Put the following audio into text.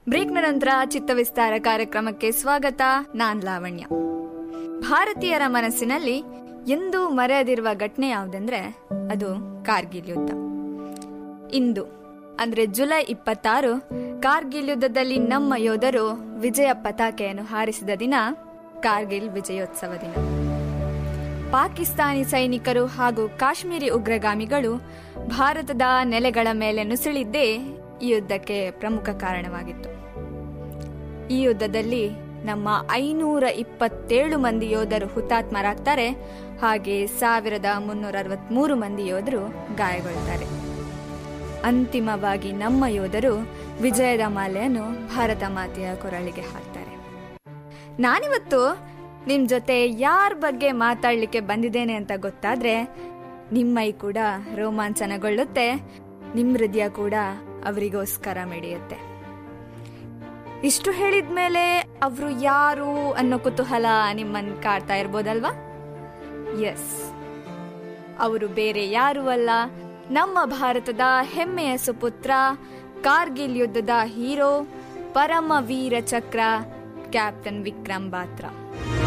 ಬ್ರೇಕ್ನ ನಂತರ ಚಿತ್ತವಿಸ್ತಾರ ಕಾರ್ಯಕ್ರಮಕ್ಕೆ ಸ್ವಾಗತ ನಾನ್ ಲಾವಣ್ಯ ಭಾರತೀಯರ ಮನಸ್ಸಿನಲ್ಲಿ ಎಂದೂ ಮರೆಯದಿರುವ ಘಟನೆ ಯಾವುದೆಂದ್ರೆ ಅದು ಕಾರ್ಗಿಲ್ ಯುದ್ಧ ಇಂದು ಅಂದ್ರೆ ಜುಲೈ ಇಪ್ಪತ್ತಾರು ಕಾರ್ಗಿಲ್ ಯುದ್ಧದಲ್ಲಿ ನಮ್ಮ ಯೋಧರು ವಿಜಯ ಪತಾಕೆಯನ್ನು ಹಾರಿಸಿದ ದಿನ ಕಾರ್ಗಿಲ್ ವಿಜಯೋತ್ಸವ ದಿನ ಪಾಕಿಸ್ತಾನಿ ಸೈನಿಕರು ಹಾಗೂ ಕಾಶ್ಮೀರಿ ಉಗ್ರಗಾಮಿಗಳು ಭಾರತದ ನೆಲೆಗಳ ಮೇಲೆ ನುಸುಳಿದ್ದೇ ಈ ಯುದ್ಧಕ್ಕೆ ಪ್ರಮುಖ ಕಾರಣವಾಗಿತ್ತು ಈ ಯುದ್ಧದಲ್ಲಿ ನಮ್ಮ ಐನೂರ ಇಪ್ಪತ್ತೇಳು ಮಂದಿ ಯೋಧರು ಹುತಾತ್ಮರಾಗ್ತಾರೆ ಹಾಗೆ ಸಾವಿರದ ಮುನ್ನೂರ ಅರವತ್ಮೂರು ಮಂದಿ ಯೋಧರು ಗಾಯಗೊಳ್ತಾರೆ ಅಂತಿಮವಾಗಿ ನಮ್ಮ ಯೋಧರು ವಿಜಯದ ಮಾಲೆಯನ್ನು ಭಾರತ ಮಾತೆಯ ಕೊರಳಿಗೆ ಹಾಕ್ತಾರೆ ನಾನಿವತ್ತು ನಿಮ್ ಜೊತೆ ಯಾರ ಬಗ್ಗೆ ಮಾತಾಡ್ಲಿಕ್ಕೆ ಬಂದಿದ್ದೇನೆ ಅಂತ ಗೊತ್ತಾದ್ರೆ ನಿಮ್ಮೈ ಕೂಡ ರೋಮಾಂಚನಗೊಳ್ಳುತ್ತೆ ನಿಮ್ ಹೃದಯ ಕೂಡ ಅವರಿಗೋಸ್ಕರ ಮಿಡಿಯುತ್ತೆ ಇಷ್ಟು ಹೇಳಿದ್ಮೇಲೆ ಅವರು ಯಾರು ಅನ್ನೋ ಕುತೂಹಲ ನಿಮ್ಮನ್ ಕಾಡ್ತಾ ಇರ್ಬೋದಲ್ವಾ ಎಸ್ ಅವರು ಬೇರೆ ಯಾರೂ ಅಲ್ಲ ನಮ್ಮ ಭಾರತದ ಹೆಮ್ಮೆಯ ಸುಪುತ್ರ ಕಾರ್ಗಿಲ್ ಯುದ್ಧದ ಹೀರೋ ಪರಮ ವೀರ ಚಕ್ರ ಕ್ಯಾಪ್ಟನ್ ವಿಕ್ರಮ್ ಬಾತ್ರಾ